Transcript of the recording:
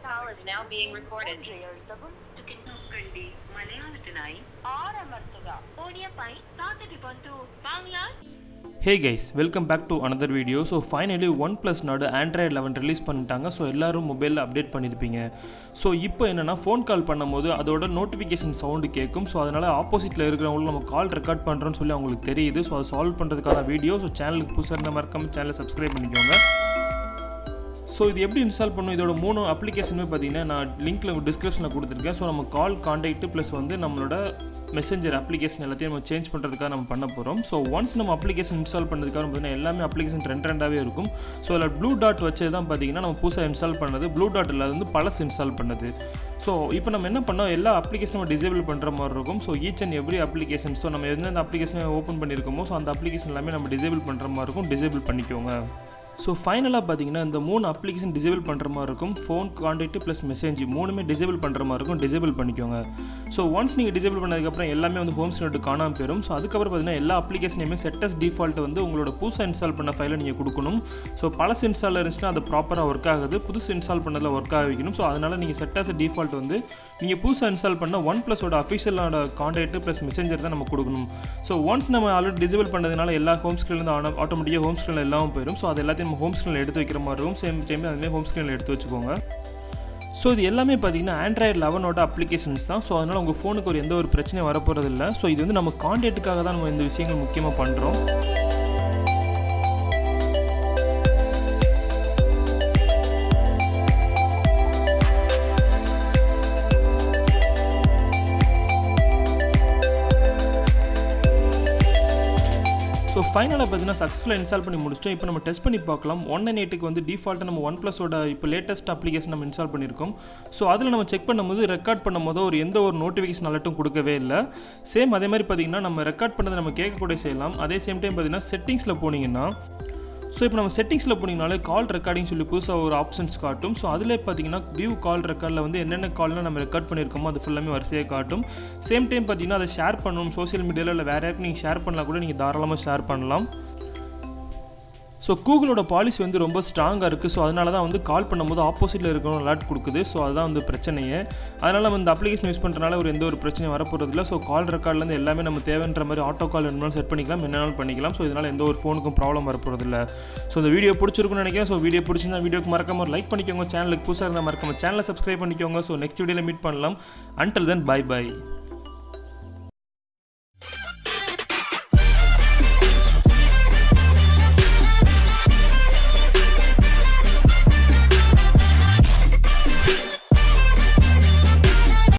call is now being recorded. എഴുതവും നോക്കണ്ടി മലയാളത്തിനായി ആരമർത്തുക ഓഡിയോപ്പൈ സാധ്യത ಬಂತು ಬಾಂಗ್ಲಾ hey guys welcome back to another video so finally OnePlus நாடு Android eleven release பண்ணிட்டாங்க so எல்லாரும் மொபைலில் அப்டேட் பண்ணியிருப்பீங்க ஸோ இப்போ என்னென்னா ஃபோன் கால் பண்ணும்போது அதோட நோட்டிஃபிகேஷன் சவுண்டு கேட்கும் ஸோ அதனால் ஆப்போசிட்டில் இருக்கிறவங்களும் நம்ம கால் ரெக்கார்ட் பண்ணுறோன்னு சொல்லி அவங்களுக்கு தெரியுது ஸோ அதை சால்வ் பண்ணுறதுக்கான வீடியோ ஸோ சேனலுக்கு புதுசாக இருந்தால் மறக்காம சேனலை சப்ஸ்கிரைப் பண்ணிக்கோங்க ஸோ இது எப்படி இன்ஸ்டால் பண்ணும் இதோட மூணு அப்ளிகேஷனுமே பார்த்தீங்கன்னா நான் லிங்க்கில் டிஸ்கிரிப்ஷனில் கொடுத்துருக்கேன் ஸோ நம்ம கால் காண்டாக்ட் ப்ளஸ் வந்து நம்மளோட மெசேஞ்சர் அப்ளிகேஷன் எல்லாத்தையும் நம்ம சேஞ்ச் பண்ணுறதுக்காக நம்ம பண்ண போகிறோம் ஸோ ஒன்ஸ் நம்ம அப்ளிகேஷன் இன்ஸ்டால் பண்ணதுக்காக பார்த்தீங்கன்னா எல்லாமே அப்ளிகேஷன் ரெண்டு ரெண்டாகவே இருக்கும் ஸோ அதில் ப்ளூ டாட் வச்சது தான் பார்த்தீங்கன்னா நம்ம புதுசாக இன்ஸ்டால் பண்ணது ப்ளூ டாட் இல்லாத வந்து பழசு இன்ஸ்டால் பண்ணது ஸோ இப்போ நம்ம என்ன பண்ணோம் எல்லா அப்ளிகேஷன் நம்ம டிசேபிள் பண்ணுற மாதிரி இருக்கும் so each and every application so நம்ம எந்தெந்த அப்ளிகேஷனை ஓப்பன் பண்ணியிருக்கோமோ ஸோ அந்த அப்ளிகேஷன் எல்லாமே நம்ம டிசேபிள் பண்ணுற மாதிரி இருக்கும் டிசேபிள் பண்ணிக்கோங்க ஸோ ஃபைனலாக பார்த்தீங்கன்னா இந்த மூணு அப்ளிகேஷன் டிசேபிள் பண்ணுற மாதிரி இருக்கும் ஃபோன் கான்டாக்ட் ப்ளஸ் மெசேஜ் மூணுமே டிசேபிள் பண்ணுற மாதிரி இருக்கும் டிசேபிள் பண்ணிக்கோங்க ஸோ ஒன்ஸ் நீங்கள் டிசேபிள் பண்ணதுக்கப்புறம் எல்லாமே வந்து ஹோம் ஸ்க்ரீன் காணாமல் போயிடும் ஸோ அதுக்கப்புறம் பார்த்தீங்கன்னா எல்லா அப்ளிகேஷனையுமே செட்டஸ் டிஃபால்ட் வந்து உங்களோட புதுசாக இன்ஸ்டால் பண்ண ஃபைலை நீங்கள் கொடுக்கணும் ஸோ பழசு இன்ஸ்டால் இருந்துச்சுன்னா அது ப்ராப்பராக ஒர்க் ஆகுது புதுசு இன்ஸ்டால் பண்ணதில் ஒர்க் ஆக வைக்கணும் ஸோ அதனால் நீங்கள் செட்டஸ் டிஃபால்ட் வந்து நீங்கள் புதுசாக இன்ஸ்டால் பண்ண ஒன் ப்ளஸோட அஃபிஷியலோட கான்டாக்ட் ப்ளஸ் மெசேஞ்சர் தான் நம்ம கொடுக்கணும் ஸோ ஒன்ஸ் நம்ம ஆல்ரெடி டிசேபிள் பண்ணதுனால எல்லா ஹோம் ஸ்க்ரீன்லேருந்து ஆன ஆட்டோமேட்டிக்காக ஹோம் ஸ்க்ரீனில் எல்லாம் போயிடும் ஸோ அது எல்லாத்தையும் நம்ம ஹோம் ஸ்க்ரீனில் எடுத்து வைக்கிற மாதிரி இருக்கும் சேம் டைம் அதுமாதிரி ஹோம் ஸ்க்ரீனில் எடுத்து வச்சுக்கோங்க ஸோ இது எல்லாமே பார்த்தீங்கன்னா ஆண்ட்ராய்டு லெவனோட அப்ளிகேஷன்ஸ் தான் ஸோ அதனால் உங்கள் ஃபோனுக்கு ஒரு எந்த ஒரு பிரச்சனையும் வரப்போகிறது இல்லை ஸோ இது வந்து நம்ம கான்டாக்ட்டுக்காக தான் நம்ம இந்த விஷயங்கள் முக்கியமாக பண்ணுறோம் ஸோ ஃபைனலாக பார்த்தீங்கன்னா சக்ஸஸ்ஃபுல்லாக இன்ஸ்டால் பண்ணி முடிச்சிட்டோம் இப்போ நம்ம டெஸ்ட் பண்ணி பார்க்கலாம் ஒன் நைன் எயிட்டுக்கு வந்து டிஃபால்ட்டாக நம்ம ஒன் ப்ளஸோட இப்போ லேட்டஸ்ட் அப்ளிகேஷன் நம்ம இன்ஸ்டால் பண்ணியிருக்கோம் ஸோ அதில் நம்ம செக் பண்ணும்போது ரெக்கார்ட் பண்ணும்போது ஒரு எந்த ஒரு நோட்டிஃபிகேஷன் அலர்ட்டும் கொடுக்கவே இல்லை சேம் அதே மாதிரி பார்த்தீங்கன்னா நம்ம ரெக்கார்ட் பண்ணதை நம்ம கேட்கக்கூடிய செய்யலாம் அதே சேம் டைம் பார்த்தீங்கன்னா செட்டிங்ஸில் போனீங்கன்னா ஸோ இப்போ நம்ம செட்டிங்ஸில் போனீங்கனாலே கால் ரெக்கார்டிங் சொல்லி புதுசாக ஒரு ஆப்ஷன்ஸ் காட்டும் ஸோ அதில் பார்த்தீங்கன்னா வியூ கால் ரெக்கார்டில் வந்து என்னென்ன கால்லாம் நம்ம ரெக்கார்ட் பண்ணியிருக்கோமோ அது ஃபுல்லாமே வரிசையாக காட்டும் சேம் டைம் பார்த்தீங்கன்னா அதை ஷேர் பண்ணணும் சோஷியல் மீடியாவில் இல்லை வேறு யாருக்கு நீங்கள் ஷேர் பண்ணலாம் கூட நீங்கள் தாராளமாக ஷேர் பண்ணலாம் ஸோ கூகுளோட பாலிசி வந்து ரொம்ப ஸ்ட்ராங்காக இருக்குது ஸோ அதனால தான் வந்து கால் பண்ணும்போது ஆப்போசிட்டில் இருக்கிறவங்க அலர்ட் கொடுக்குது ஸோ அதுதான் வந்து பிரச்சனையே அதனால் நம்ம இந்த அப்ளிகேஷன் யூஸ் பண்ணுறனால ஒரு எந்த ஒரு பிரச்சனையும் வரப்போகிறதில்ல ஸோ கால் ரெக்கார்ட்லேருந்து எல்லாமே நம்ம தேவைன்ற மாதிரி ஆட்டோ கால் வேணும்னாலும் செட் பண்ணிக்கலாம் என்னென்னாலும் பண்ணிக்கலாம் ஸோ இதனால் எந்த ஒரு ஃபோனுக்கும் ப்ராப்ளம் வரப்போகிறதில்ல ஸோ இந்த வீடியோ பிடிச்சிருக்குன்னு நினைக்கிறேன் ஸோ வீடியோ பிடிச்சிருந்தா வீடியோக்கு மறக்காம ஒரு லைக் பண்ணிக்கோங்க சேனலுக்கு புதுசாக இருந்தால் மறக்காம சேனலை சப்ஸ்கிரைப் பண்ணிக்கோங்க ஸோ நெக்ஸ்ட் வீடியோவில் மீட் பண்ணலாம் அன்டில் தென் பை பை